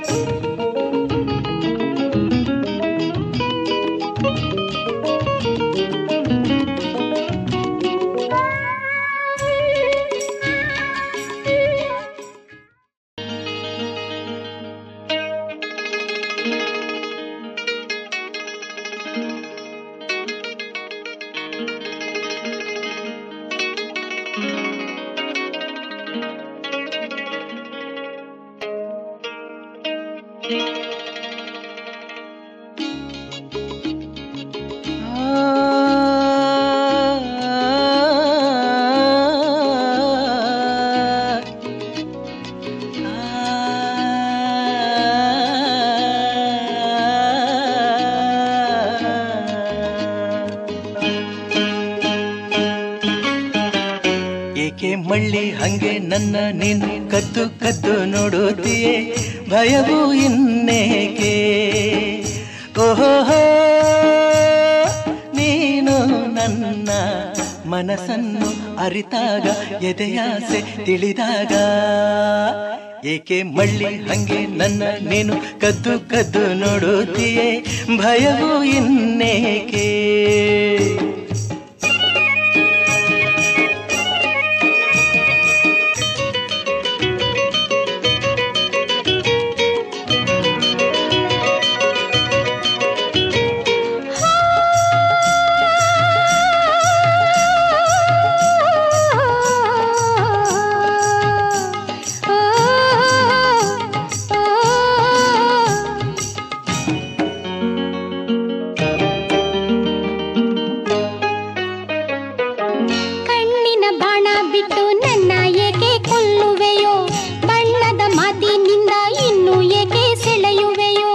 ಏಕೆ ಮಳ್ಳಿ ಹಂಗೆ ನನ್ನ ನೀನು ಕದ್ದು ಕದ್ದು ನೋಡುತ್ತೀಯೇ ಭಯವು ಇನ್ನೇಕೆ ಓಹೋ ನೀನು ನನ್ನ ಮನಸ್ಸನ್ನು ಅರಿತಾಗ ಎದೆಯಾಸೆ ತಿಳಿದಾಗ ಏಕೆ ಮಳ್ಳಿ ಹಂಗೆ ನನ್ನ ನೀನು ಕದ್ದು ಕದ್ದು ನೋಡುತ್ತೀಯೇ ಭಯವು ಇನ್ನೇಕೆ ಕಣ್ಣಿನ ಬಾಣ ಬಿಟ್ಟು ನನ್ನ ಏಕೆ ಕೊಲ್ಲುವೆಯೋ ಬಣ್ಣದ ಮಾತಿನಿಂದ ಇನ್ನು ಏಕೆ ಸೆಳೆಯುವೆಯೋ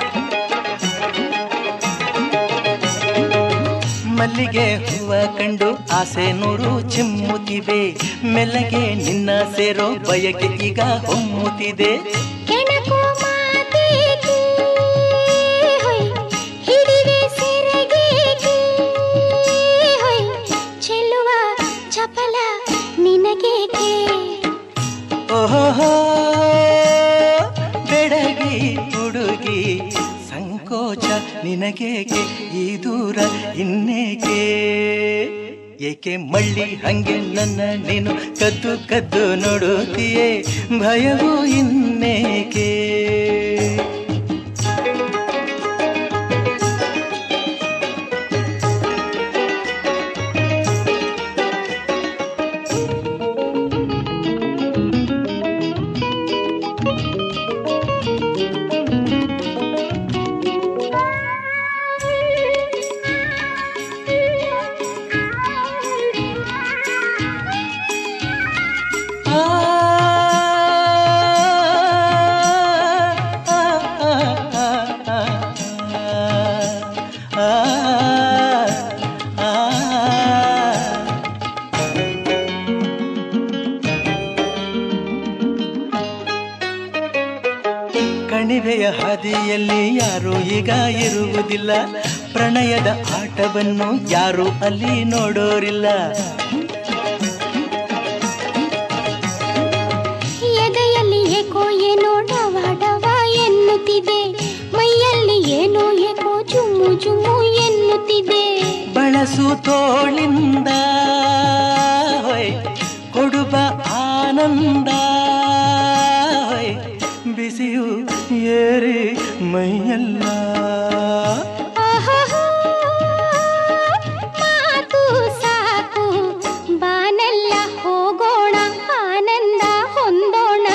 ಮಲ್ಲಿಗೆ ಹೂವ ಕಂಡು ಆಸೆ ನೂರು ಚಿಮ್ಮುತ್ತಿವೆ ಮೆಲ್ಲಗೆ ನಿನ್ನ ಸೇರೋ ಬಯಕೆ ಈಗ ಹೊಮ್ಮುತ್ತಿದೆ ಕೆಣಕು ಮಾತೇಕೆ ಹೊಯ್ ಹಿಡಿವೆ ಸೆರಗೇಕೆ ಹೊಯ್ ಚೆಲ್ಲುವ ಚಪಲ ನಿನಗೇಕೆ ಓಹೋ ಬೆಡಗಿ ಹುಡುಗಿ ಸಂಕೋಚ ನಿನಗೇಕೆ ಈ ದೂರ ಇನ್ನೇಕೆ ಏಕೆ ಮಳ್ಳಿ ಹಂಗೆ ನನ್ನ ನೀನು ಕದ್ದು ಕದ್ದು ನೋಡುತ್ತೀಯೇ ಭಯವು ಇನ್ನೇಕೆ ಆ, ಆ, ಆ, ಆ, ಆ, ಆ, ಆ. ಕಣಿವೆಯ ಹಾದಿಯಲ್ಲಿ ಯಾರು ಈಗ ಇರುವುದಿಲ್ಲ ಪ್ರಣಯದ ಆಟವನ್ನು ಯಾರು ಅಲ್ಲಿ ನೋಡೋರಿಲ್ಲ ಎದೆಯಲ್ಲಿ ಏಕೋ ಏನೋ ಡವ ಡವ ಎನ್ನುತ್ತಿದೆ ಮೈಯಲ್ಲಿ ಏನೋ ಏಕೋ ಜುಮ್ಮು ಜುಮ್ಮು ಎನ್ನುತ್ತಿದೆ ಬಳಸು ತೋಳಿಂದ ಹೊಯ್ ಕೊಡುವ ಆನಂದ ಹೊಯ್ ಬಿಸಿಯು ಏರಿ ಮೈಯಲ್ಲ ಆಹಾಹಾ, ಮಾತು ಸಾಕು ಬಾನೆಲ್ಲ ಹೋಗೋಣ ಆನಂದ ಹೊಂದೋಣ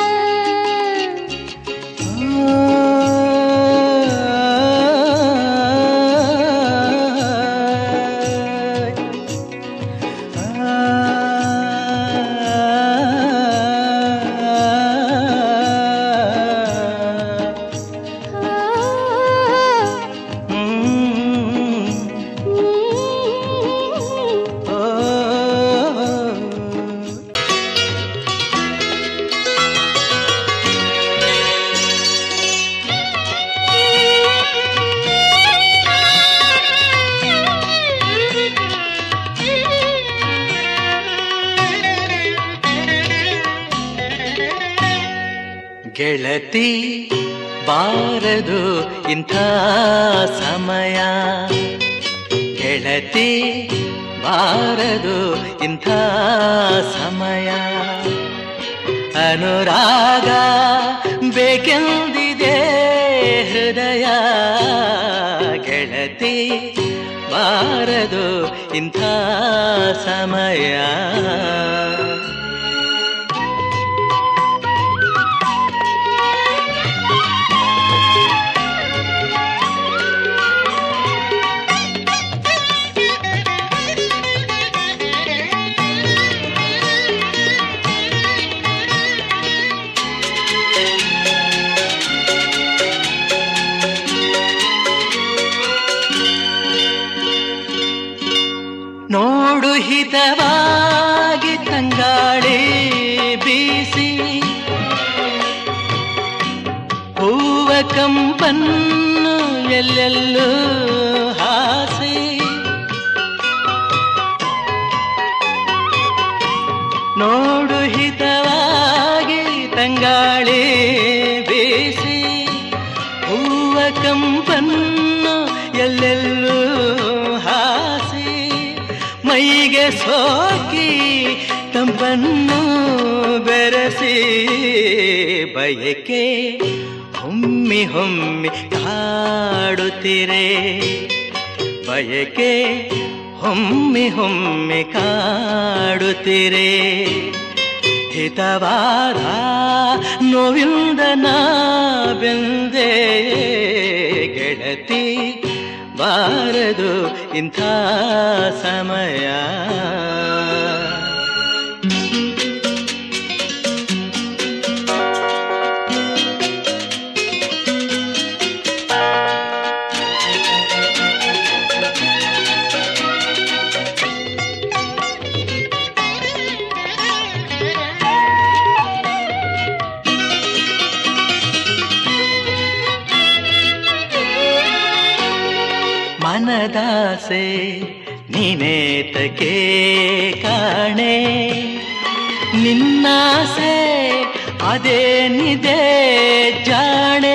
ಗೆಳತಿ ಬಾರದು ಇಂಥ ಸಮಯ ಗೆಳತಿ ಬಾರದು ಇಂಥ ಸಮಯ ಅನುರಾಗ ಬೇಕೆಂದಿದೆ ಹೃದಯ ಗೆಳತಿ ಬಾರದು ಇಂಥ ಸಮಯ ನೋಡು ಹಿತವಾಗಿ ತಂಗಾಳಿ ಬೀಸಿ ಹೂವ ಕಂಪನ್ನು ಎಲ್ಲೆಲ್ಲೂ ಹಾಸಿ ನೋಡು ಹಿತವಾಗಿ ತಂಗಾಳಿ ಬೀಸಿ ಹೂವ ಕಂಪನ್ನು ಎಲ್ಲೆಲ್ಲೂ ಹಾಸಿ ಮೈಗೆ ಸೋಕಿ ತಂಪನ್ನು ಬೆರೆಸಿ ಬಯಕೆ ಹೊಮ್ಮಿ ಹೊಮ್ಮಿ ಕಾಡುತ್ತಿರೆ ಬಯಕೆ ಹೊಮ್ಮಿ ಹೊಮ್ಮಿ ಕಾಡುತ್ತಿರೆ ಹಿತವಾದ ನೋವಿಂದ ನಾ ಬೆಂದೆ ಗೆಳತಿ ಬಾರದು ಇಂಥ ಸಮಯ ಮನದಾಸೆ ನಿನೇತಕ್ಕೆ ಕಾಣೆ ನಿನ್ನಾಸೆ ಅದೇನಿದೆ ಜಾಣೆ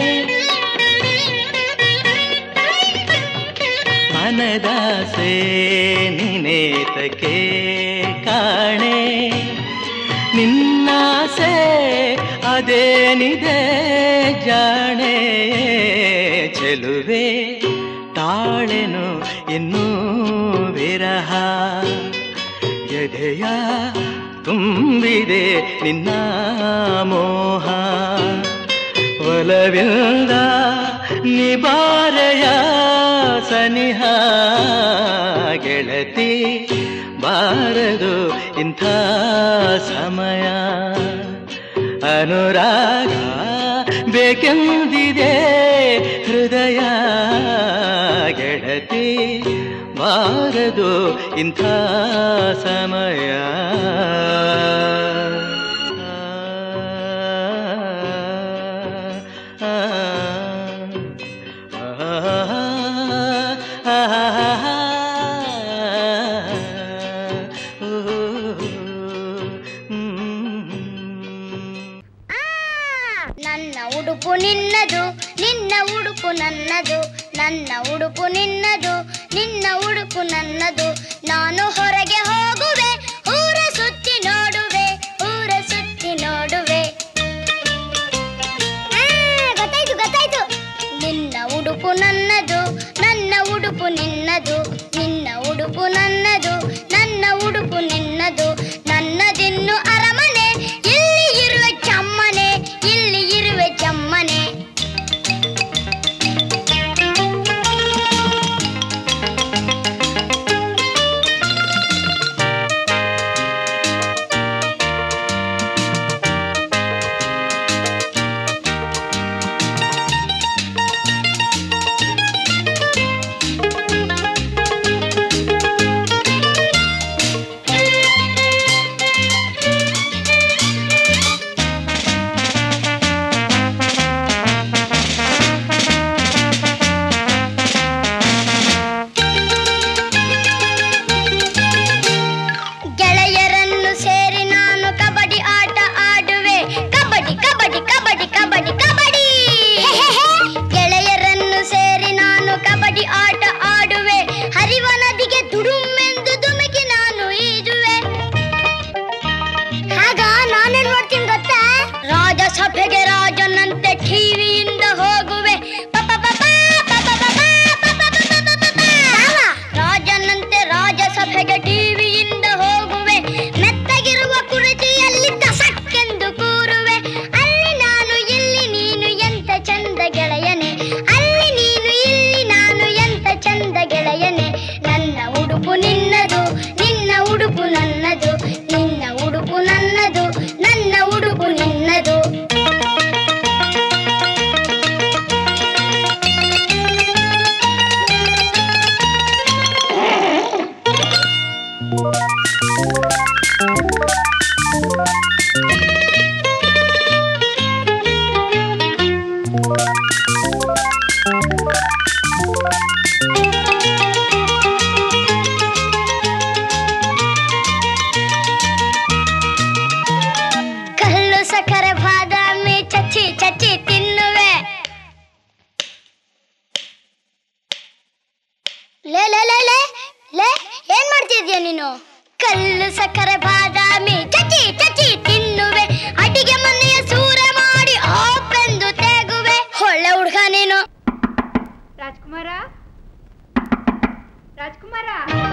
ಮನದಾಸೆ ನಿನೇತಕ್ಕೆ ಕಾಣೆ ನಿನ್ನಾಸೆ ಅದೇನಿದೆ ಜಾಣೆ ಚೆಲುವೆ ತಾಳೆನು ಇನ್ನೂ ವಿರಹ ಎದೆಯ ತುಂಬಿದೆ ನಿನ್ನ ಮೋಹ ಒಲವಿಂದ ನಿಬಾರೆಯ ಸನಿಹ ಗೆಳತಿ ಬಾರದು ಇಂಥ ಸಮಯ ಅನುರಾಗ ಬೇಕೆಂದಿದೆ ಹೃದಯ ಗೆಳತಿ ಬಾರದು ಇಂಥ ಸಮಯ ನನ್ನ ಉಡುಪು ನಿನ್ನದು ನಿನ್ನ ಉಡುಪು ನನ್ನದು ನನ್ನ ಉಡುಪು ನಿನ್ನದು ನಿನ್ನ ಉಡುಪು ನನ್ನದು ನಾನು ಹೊರಗೆ ಹೋಗುವೆ ಊರ ಸುತ್ತಿ ನೋಡುವೆ ಊರ ಸುತ್ತಿ ನೋಡುವೆ ಆ, ಗೊತ್ತಾಯ್ತು ಗೊತ್ತಾಯ್ತು ನಿನ್ನ ಉಡುಪು ನನ್ನದು ನನ್ನ ಉಡುಪು ನಿನ್ನದು ನಿನ್ನ ಉಡುಪು ನನ್ನದು ನನ್ನ ಉಡುಪು ನಿನ್ನದು ನನ್ನದಿನ್ನು ಅರಮನೆ ಇಲ್ಲಿ ಇರುವೆ ಚಮ್ಮನೆ ಇಲ್ಲಿ ಇರುವೆ ಚಮ್ಮನೆ ಕಲ್ಲು ಸಕ್ಕರೆ ಬಾದಾಮಿ ಚಚ್ಚಿ ಚಚ್ಚಿ ತಿನ್ನುವೆ ಲೇ ಲೇ ಲೇ ಲೇ ಲೇ ಏನ್ ಮಾಡ್ತಿದ್ಯಾ ನೀನು ಕಲ್ಲು ಸಕ್ಕರೆ ಬಾದಾಮಿ ಚಚ್ಚಿ ಚಚ್ಚಿ ತಿನ್ನುವೆ ಅಡಿಗೆ ಮನೆಯ ಸೂರ ಮಾಡಿ ಆಪೆಂದು ತೆಗುವೆ ಒಳ್ಳೆ ಹುಡ್ಗ ನೀನು ರಾಜ್ಕುಮಾರ ರಾಜ್ಕುಮಾರ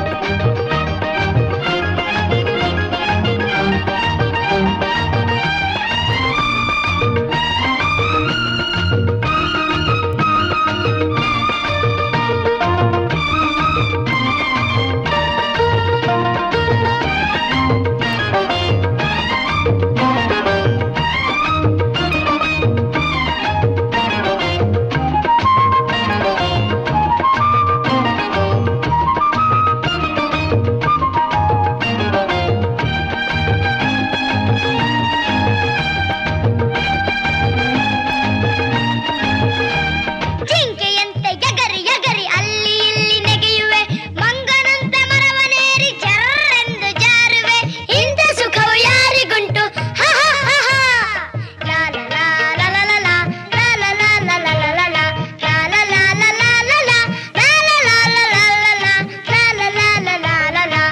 ಜಿಂಕೆಯಂತೆ ಎಗರಿ ಎಗರಿ ಅಲ್ಲಿ ಇಲ್ಲಿ ನೆಗೆಯುವೆ ಮಂಗನಂತೆ ಮರವನೇರಿ ಜರ್ರೆಂದು ಜಾರುವೆ ಇಂಥ ಸುಖವು ಯಾರಿಗುಂಟು ಹ ಹ ಹ ಹ. ಲಾ ಲಾ ಲಾ ಲಾ ಲಾ ಲಾ ಲಾ. ಲಾ ಲಾ ಲಾ ಲಾ ಲಾ ಲಾ ಲಾ ಲಾ. ಲಾ ಲಾ ಲಾ ಲಾ ಲಾ ಲಾ ಲಾ. ಲಾ ಲಾ ಲಾ ಲಾ ಲಾ ಲಾ ಲಾ. ಲಾ ಲಾ ಲಾ ಲಾ ಲಾ ಲಾ ಲಾ.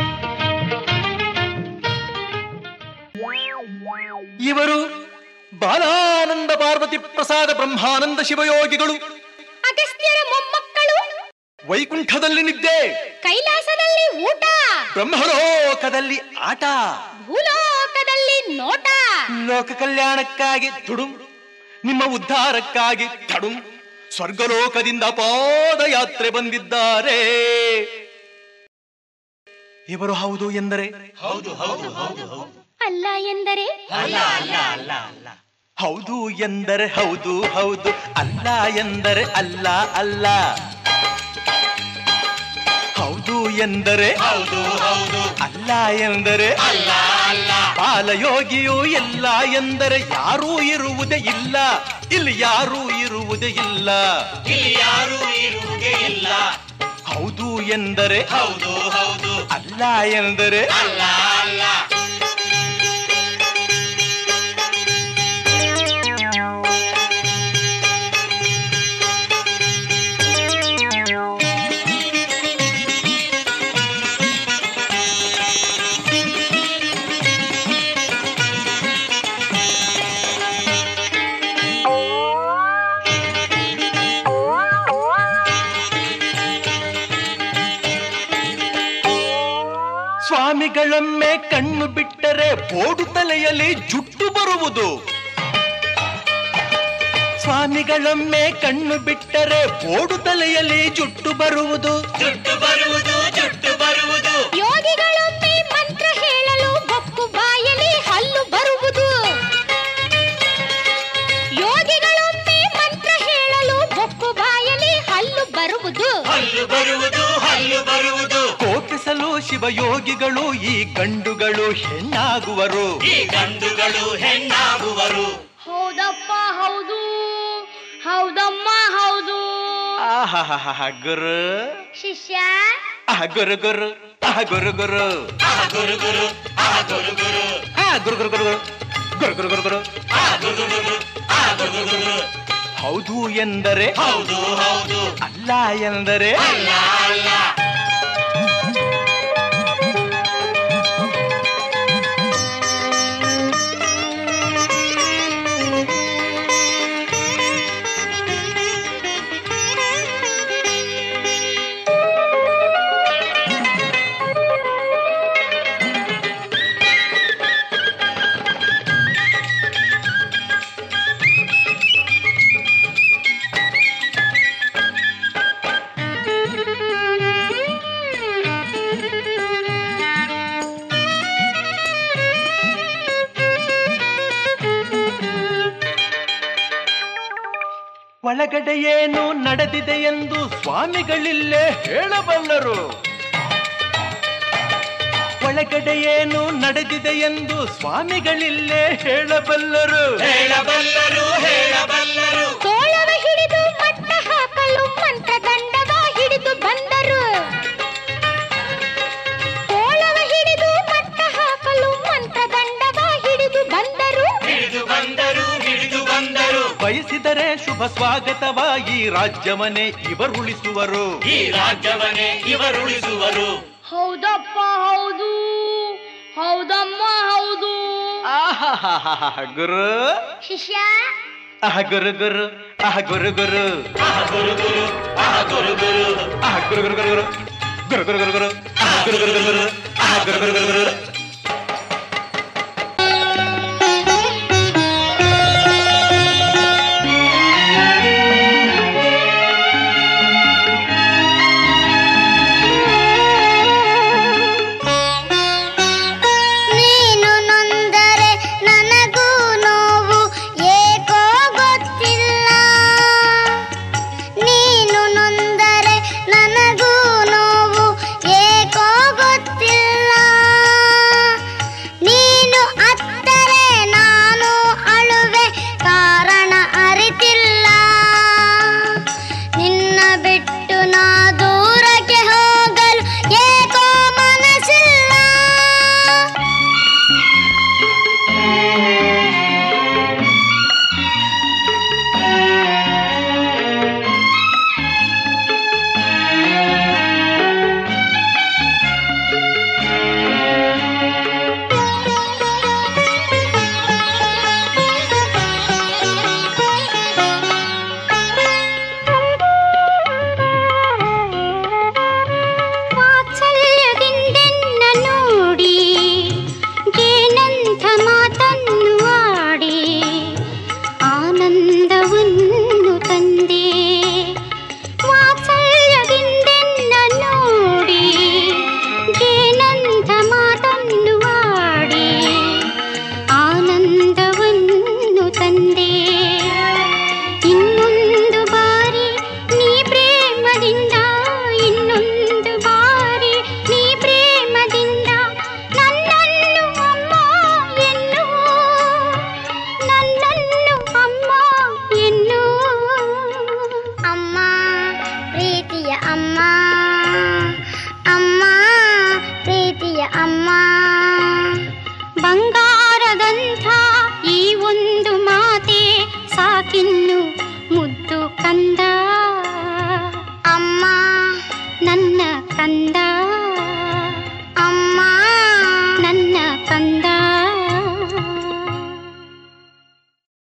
ಇವರು ಬಾಲಾನಂದ ಪಾರ್ವತಿ ಪ್ರಸಾದ ಬ್ರಹ್ಮಾನಂದ ಶಿವಯೋಗಿಗಳು ಅಗಸ್ತ್ಯರ ಮೊಮ್ಮಕ್ಕಳು ವೈಕುಂಠದಲ್ಲಿ ನಿದ್ದೆ ಕೈಲಾಸದಲ್ಲಿ ಊಟ ಬ್ರಹ್ಮಲೋಕದಲ್ಲಿ ಆಟ ಭೂಲೋಕದಲ್ಲಿ ನೋಟ ಲೋಕ ಕಲ್ಯಾಣಕ್ಕಾಗಿ ದುಡುಂ ನಿಮ್ಮ ಉದ್ಧಾರಕ್ಕಾಗಿ ತಡುಂ ಸ್ವರ್ಗಲೋಕದಿಂದ ಪಾದಯಾತ್ರೆ ಬಂದಿದ್ದಾರೆ ಇವರು ಹೌದು ಎಂದರೆ ಅಲ್ಲ ಎಂದರೆ ಹೌದು ಎಂದರೆ ಹೌದು ಹೌದು ಅಲ್ಲ ಎಂದರೆ ಅಲ್ಲ ಅಲ್ಲ ಹೌದು ಎಂದರೆ ಹೌದು ಹೌದು ಅಲ್ಲ ಎಂದರೆ ಅಲ್ಲ ಅಲ್ಲ ಬಾಲಯೋಗಿಯು ಎಲ್ಲ ಎಂದರೆ ಯಾರೂ ಇರುವುದೇ ಇಲ್ಲ ಇಲ್ಲಿ ಯಾರೂ ಇರುವುದೇ ಇಲ್ಲ ಇಲ್ಲಿ ಯಾರೂ ಇರುವುದೇ ಇಲ್ಲ ಹೌದು ಎಂದರೆ ಹೌದು ಹೌದು ಅಲ್ಲ ಎಂದರೆ ಅಲ್ಲ ಅಲ್ಲ ಸ್ವಾಮಿಗಳೊಮ್ಮೆ ಕಣ್ಣು ಬಿಟ್ಟರೆ ಬೋಡು ತಲೆಯಲ್ಲಿ ಜುಟ್ಟು ಬರುವುದು ಸ್ವಾಮಿಗಳೊಮ್ಮೆ ಕಣ್ಣು ಬಿಟ್ಟರೆ ಬೋಡು ತಲೆಯಲ್ಲಿ ಜುಟ್ಟು ಬರುವುದು ಜುಟ್ಟು ಬರುವುದು ಜುಟ್ಟು ಬರುವುದು ಯೋಗಿಗಳೊಮ್ಮೆ ಮಂತ್ರ ಹೇಳಲು ಬೊಕ್ಕು ಬಾಯಲಿ ಹಲ್ಲು ಬರುವುದು ಯೋಗಿಗಳೊಮ್ಮೆ ಮಂತ್ರ ಹೇಳಲು ಬೊಕ್ಕು ಬಾಯಲಿ ಹಲ್ಲು ಬರುವುದು ಹಲ್ಲು ಬರುವುದು ಹಲ್ಲು ಬರುವುದು ಕೋಪಿಸಲು ಶಿವಯೋಗಿಗಳು ಈ ಗಂಡುಗಳು ಹೆಣ್ಣಾಗುವರು ಈ ಗಂಡುಗಳು ಹೆಣ್ಣಾಗುವರು ಹೌದಪ್ಪ ಹೌದು ಹೌದಮ್ಮ ಹೌದು ಆಹಾಹಾಹಾ ಗುರು ಶಿಷ್ಯ ಆಹ ಗುರು ಗುರು ಆಹ ಗುರು ಗುರು ಆಹ ಗುರು ಗುರು ಆಹ ಗುರು ಗುರು ಆ ಗುರು ಗುರು ಗುರು ಗುರು ಗುರು ಗುರು ಗುರು ಆ ಗುರು ಗುರು ಗುರು ಆ ಗುರು ಗುರು ಗುರು ಹೌದು ಎಂದರೆ ಹೌದು ಹೌದು ಅಲ್ಲ ಎಂದರೆ ಅಲ್ಲ ಅಲ್ಲ ಒಳಗಡೆ ಏನು ನಡೆದಿದೆ ಎಂದು ಸ್ವಾಮಿಗಳಿಲ್ಲೇ ಹೇಳಬಲ್ಲರು ಒಳಗಡೆ ಏನು ನಡೆದಿದೆ ಎಂದು ಸ್ವಾಮಿಗಳಿಲ್ಲೇ ಹೇಳಬಲ್ಲರು ಹೇಳಬಲ್ಲರು ಹೇಳಬಲ್ಲರು ತೋಳವೇ ಎಂದರೆ ಶುಭ ಸ್ವಾಗತವ ಈ ರಾಜ್ಯವನ್ನೇ ಇವರುಳಿಸುವರು ಈ ರಾಜ್ಯವನ್ನೇ ಇವರುಳಿಸುವರು ಹೌದಪ್ಪ ಹೌದು ಹೌದಮ್ಮ ಹೌದು ಆಹಾಹಾಹಾಹಾ, ಗುರು ಶಿಷ್ಯ ಆಹ ಗುರು ಗುರು ಆಹ ಗುರು ಗುರು ಆಹ ಗುರು ಗುರು ಆಹ ಗುರು ಗುರು ಆಹ ಗುರು ಗುರು ಗುರು ಗುರು ಗುರು ಗುರು ಗುರು ಗುರು ಆಹ ಗುರು ಗುರು ಗುರು ಗುರು ಆಹ ಗುರು ಗುರು ಗುರು ಗುರು